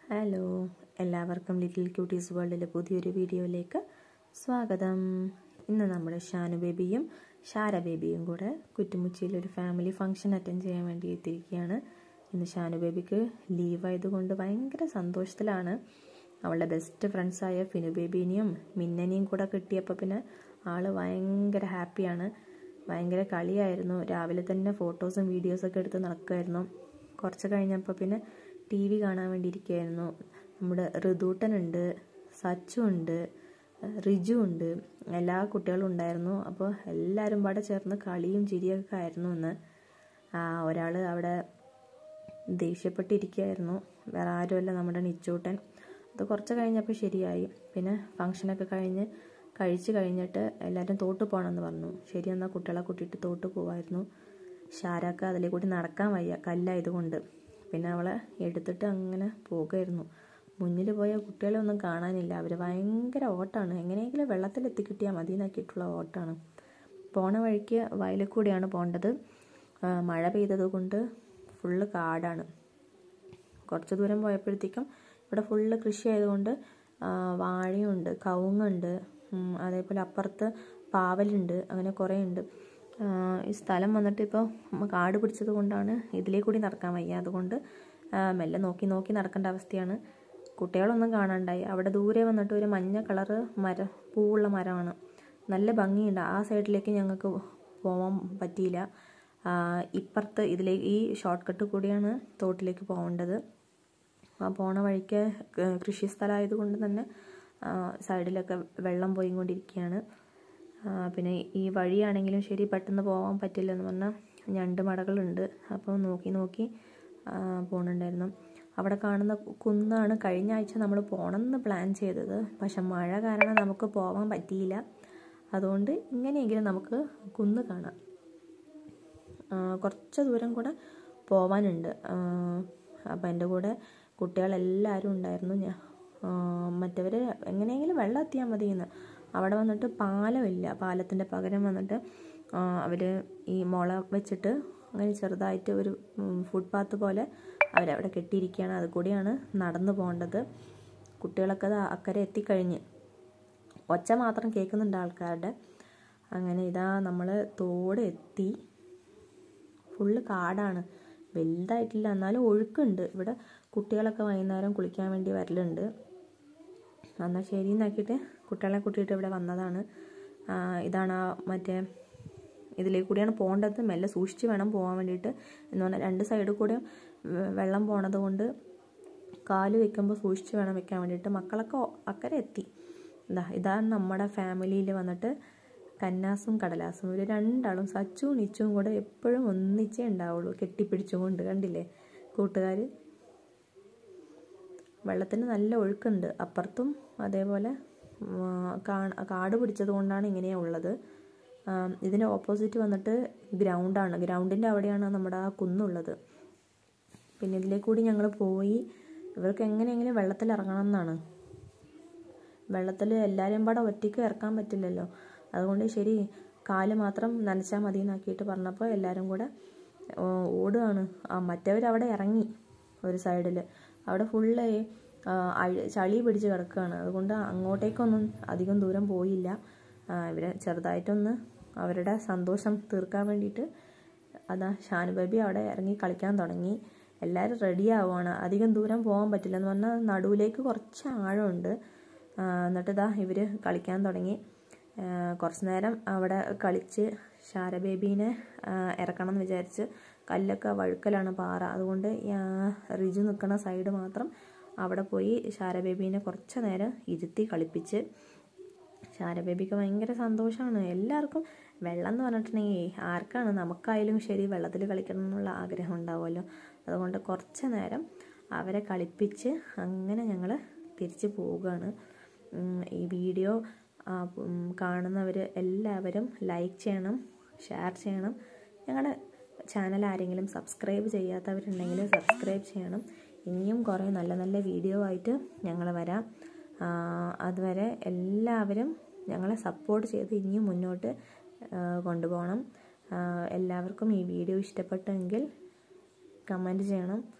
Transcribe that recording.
hello എല്ലാവർക്കും little quotes വേൾഡിലെ പുതിയൊരു വീഡിയോയിലേക്ക് സ്വാഗതം ഇന്ന് നമ്മുടെ ഷാനു ബേബിയും ഷാര ബേബിയും കൂടെ കുറ്റുമുച്ചിയിൽ ഒരു ഫാമിലി ഫംഗ്ഷൻ അറ്റൻഡ് ചെയ്യാൻ വേണ്ടി എത്തിയിരിക്കുകയാണ് ഇന്ന് ഷാനു ബേബിക്ക് ലീവ് ആയതുകൊണ്ട് ഭയങ്കര സന്തോഷത്തിലാണ് അവളുടെ ബെസ്റ്റ് ഫ്രണ്ട്സായ ഫിനു ബേബീനെയും മിന്നനെയും കൂടെ കിട്ടിയപ്പോൾ പിന്നെ ആള് ഭയങ്കര ഹാപ്പിയാണ് ഭയങ്കര കളിയായിരുന്നു രാവിലെ തന്നെ ഫോട്ടോസും വീഡിയോസൊക്കെ എടുത്ത് നടക്കുമായിരുന്നു കുറച്ച് കഴിഞ്ഞപ്പോൾ പിന്നെ ടി വി കാണാൻ വേണ്ടി ഇരിക്കുകയായിരുന്നു നമ്മുടെ ഋതൂട്ടനുണ്ട് സച്ചു ഉണ്ട് റിജു ഉണ്ട് എല്ലാ കുട്ടികളും ഉണ്ടായിരുന്നു അപ്പോൾ എല്ലാവരും പാടെ ചേർന്ന് കളിയും ചിരിയൊക്കെ ആയിരുന്നു ഇന്ന് ഒരാൾ അവിടെ ദേഷ്യപ്പെട്ടിരിക്കുകയായിരുന്നു വേറെ ആരുമല്ല നമ്മുടെ നിച്ചൂട്ടൻ അത് കുറച്ച് കഴിഞ്ഞപ്പോൾ ശരിയായി പിന്നെ ഫങ്ഷനൊക്കെ കഴിഞ്ഞ് കഴിച്ച് കഴിഞ്ഞിട്ട് എല്ലാവരും തോട്ട് പോകണമെന്ന് പറഞ്ഞു ശരി എന്നാൽ കുട്ടികളെ കൂട്ടിയിട്ട് തോട്ട് പോവായിരുന്നു ഷാരാക്ക് അതിലെ കൂടി നടക്കാൻ വയ്യ കല്ലായതുകൊണ്ട് പിന്നെ അവളെ എടുത്തിട്ട് അങ്ങനെ പോകുമായിരുന്നു മുന്നിൽ പോയ കുട്ടികളെ ഒന്നും കാണാനില്ല അവർ ഭയങ്കര ഓട്ടാണ് എങ്ങനെയെങ്കിലും വെള്ളത്തിൽ എത്തിക്കിട്ടിയാൽ മതി എന്നാക്കിയിട്ടുള്ള ഓട്ടാണ് പോണ വഴിക്ക് വയലിൽ കൂടിയാണ് പോകേണ്ടത് മഴ പെയ്തത് കൊണ്ട് ഫുള്ള് കാടാണ് കുറച്ച് ദൂരം പോയപ്പോഴത്തേക്കും ഇവിടെ ഫുള്ള് കൃഷി ആയതുകൊണ്ട് വാഴയുണ്ട് കവുങ്ങുണ്ട് അതേപോലെ അപ്പുറത്ത് പാവലുണ്ട് അങ്ങനെ കുറേ ഉണ്ട് ഈ സ്ഥലം വന്നിട്ട് ഇപ്പോൾ കാട് പിടിച്ചത് കൊണ്ടാണ് ഇതിലേ കൂടി നടക്കാൻ വയ്യ അതുകൊണ്ട് മെല്ലെ നോക്കി നോക്കി നടക്കേണ്ട അവസ്ഥയാണ് കുട്ടികളൊന്നും കാണാണ്ടായി അവിടെ ദൂരെ വന്നിട്ട് ഒരു മഞ്ഞ കളറ് മരം പൂവുള്ള മരമാണ് നല്ല ഭംഗിയുണ്ട് ആ സൈഡിലേക്ക് ഞങ്ങൾക്ക് പോകാൻ പറ്റിയില്ല ഇപ്പുറത്ത് ഇതിലേക്ക് ഈ ഷോർട്ട് കട്ട് കൂടിയാണ് തോട്ടിലേക്ക് പോകേണ്ടത് ആ പോണ വഴിക്ക് കൃഷി സ്ഥലമായതുകൊണ്ട് തന്നെ സൈഡിലൊക്കെ വെള്ളം പോയിക്കൊണ്ടിരിക്കുകയാണ് പിന്നെ ഈ വഴിയാണെങ്കിലും ശരി പെട്ടെന്ന് പോകാൻ പറ്റില്ല എന്ന് പറഞ്ഞാൽ ഞണ്ട് മടകളുണ്ട് അപ്പോൾ നോക്കി നോക്കി പോകണുണ്ടായിരുന്നു അവിടെ കാണുന്ന കുന്നാണ് കഴിഞ്ഞ ആഴ്ച നമ്മൾ പോകണമെന്ന് പ്ലാൻ ചെയ്തത് പക്ഷെ മഴ കാരണം നമുക്ക് പോകാൻ പറ്റിയില്ല അതുകൊണ്ട് ഇങ്ങനെയെങ്കിലും നമുക്ക് കുന്ന് കാണാം കുറച്ച് ദൂരം കൂടെ പോവാനുണ്ട് അപ്പം എൻ്റെ കൂടെ കുട്ടികളെല്ലാവരും ഉണ്ടായിരുന്നു ഞാൻ മറ്റവർ എങ്ങനെയെങ്കിലും വെള്ളം എത്തിയാൽ മതി എന്ന് അവിടെ വന്നിട്ട് പാലമില്ല പാലത്തിൻ്റെ പകരം വന്നിട്ട് അവർ ഈ മുള വെച്ചിട്ട് അങ്ങനെ ചെറുതായിട്ട് ഒരു ഫുട്പാത്ത് പോലെ അവരവിടെ കെട്ടിയിരിക്കുകയാണ് അത് കൂടിയാണ് നടന്നു പോകേണ്ടത് കുട്ടികളൊക്കെ അത് അക്കരെ എത്തിക്കഴിഞ്ഞ് ഒച്ച മാത്രം കേൾക്കുന്നുണ്ട് ആൾക്കാരുടെ അങ്ങനെ ഇതാ നമ്മൾ തോട് എത്തി ഫുള്ള് കാടാണ് വലുതായിട്ടില്ല എന്നാലും ഒഴുക്കുണ്ട് ഇവിടെ കുട്ടികളൊക്കെ വൈകുന്നേരം കുളിക്കാൻ വേണ്ടി വരലുണ്ട് എന്നാൽ ശരി എന്നാക്കിയിട്ട് കുട്ടികളെ കൂട്ടിയിട്ട് ഇവിടെ വന്നതാണ് ഇതാണ് ആ മറ്റേ ഇതിലേക്ക് കൂടിയാണ് പോകേണ്ടത് മെല്ലെ സൂക്ഷിച്ച് വേണം പോകാൻ വേണ്ടിയിട്ട് എന്ന് പറഞ്ഞാൽ രണ്ട് സൈഡിൽ കൂടെ വെള്ളം പോണത് കൊണ്ട് കാല് വെക്കുമ്പോൾ സൂക്ഷിച്ച് വേണം വെക്കാൻ വേണ്ടിയിട്ട് മക്കളൊക്കെ അക്കരെ എത്തി ഇതാ ഇതാണ് നമ്മുടെ ഫാമിലിയിൽ വന്നിട്ട് കന്നാസും കടലാസും ഇവർ രണ്ടാളും സച്ചുവും നിച്ചുവും കൂടെ എപ്പോഴും ഒന്നിച്ചേ ഉണ്ടാവുള്ളൂ കെട്ടിപ്പിടിച്ചുകൊണ്ട് കണ്ടില്ലേ കൂട്ടുകാർ വെള്ളത്തിന് നല്ല ഒഴുക്കുണ്ട് അപ്പുറത്തും അതേപോലെ കാട് പിടിച്ചത് കൊണ്ടാണ് ഇങ്ങനെ ഉള്ളത് ഇതിൻ്റെ ഓപ്പോസിറ്റ് വന്നിട്ട് ഗ്രൗണ്ടാണ് ഗ്രൗണ്ടിൻ്റെ അവിടെയാണ് നമ്മുടെ ആ കുന്നുള്ളത് പിന്നെ ഇതിലേ കൂടി ഞങ്ങൾ പോയി ഇവർക്ക് എങ്ങനെയെങ്കിലും വെള്ളത്തിൽ ഇറങ്ങണം എന്നാണ് വെള്ളത്തിൽ എല്ലാവരെയും പാടെ ഒറ്റയ്ക്ക് ഇറക്കാൻ പറ്റില്ലല്ലോ അതുകൊണ്ട് ശരി കാല് മാത്രം നനച്ചാൽ മതി എന്നാക്കിയിട്ട് പറഞ്ഞപ്പോൾ എല്ലാവരും കൂടെ ഓടുകയാണ് ആ മറ്റവർ അവിടെ ഇറങ്ങി ഒരു സൈഡിൽ അവിടെ ഫുള്ള് ചളി പിടിച്ച് കിടക്കുകയാണ് അതുകൊണ്ട് അങ്ങോട്ടേക്കൊന്നും അധികം ദൂരം പോയില്ല ഇവർ ചെറുതായിട്ടൊന്ന് അവരുടെ സന്തോഷം തീർക്കാൻ വേണ്ടിയിട്ട് അതാ ഷാനു ബേബി അവിടെ ഇറങ്ങി കളിക്കാൻ തുടങ്ങി എല്ലാവരും റെഡി ആവുകയാണ് അധികം ദൂരം പോകാൻ പറ്റില്ല എന്ന് പറഞ്ഞാൽ നടുവിലേക്ക് കുറച്ച് ആഴമുണ്ട് എന്നിട്ട് ഇതാ ഇവർ കളിക്കാൻ തുടങ്ങി കുറച്ച് നേരം അവിടെ കളിച്ച് ഷാര ബേബീനെ ഇറക്കണം എന്ന് വിചാരിച്ച് കല്ലൊക്കെ വഴുക്കലാണ് പാറ അതുകൊണ്ട് റിജു നിൽക്കുന്ന സൈഡ് മാത്രം അവിടെ പോയി ഷാര ബേബീനെ കുറച്ച് നേരം ഇരുത്തി കളിപ്പിച്ച് ഷാര ബേബിക്ക് ഭയങ്കര സന്തോഷമാണ് എല്ലാവർക്കും വെള്ളം എന്ന് പറഞ്ഞിട്ടുണ്ടെങ്കിൽ ആർക്കാണ് നമുക്കായാലും ശരി വെള്ളത്തിൽ കളിക്കണം എന്നുള്ള ആഗ്രഹം ഉണ്ടാവുമല്ലോ അതുകൊണ്ട് കുറച്ച് നേരം അവരെ കളിപ്പിച്ച് അങ്ങനെ ഞങ്ങൾ തിരിച്ച് പോവുകയാണ് ഈ വീഡിയോ കാണുന്നവർ എല്ലാവരും ലൈക്ക് ചെയ്യണം ഷെയർ ചെയ്യണം ഞങ്ങളുടെ ചാനൽ ആരെങ്കിലും സബ്സ്ക്രൈബ് ചെയ്യാത്തവരുണ്ടെങ്കിൽ സബ്സ്ക്രൈബ് ചെയ്യണം ഇനിയും കുറേ നല്ല നല്ല വീഡിയോ ആയിട്ട് ഞങ്ങൾ വരാം അതുവരെ എല്ലാവരും ഞങ്ങളെ സപ്പോർട്ട് ചെയ്ത് ഇനിയും മുന്നോട്ട് കൊണ്ടുപോകണം എല്ലാവർക്കും ഈ വീഡിയോ ഇഷ്ടപ്പെട്ടെങ്കിൽ കമൻറ്റ് ചെയ്യണം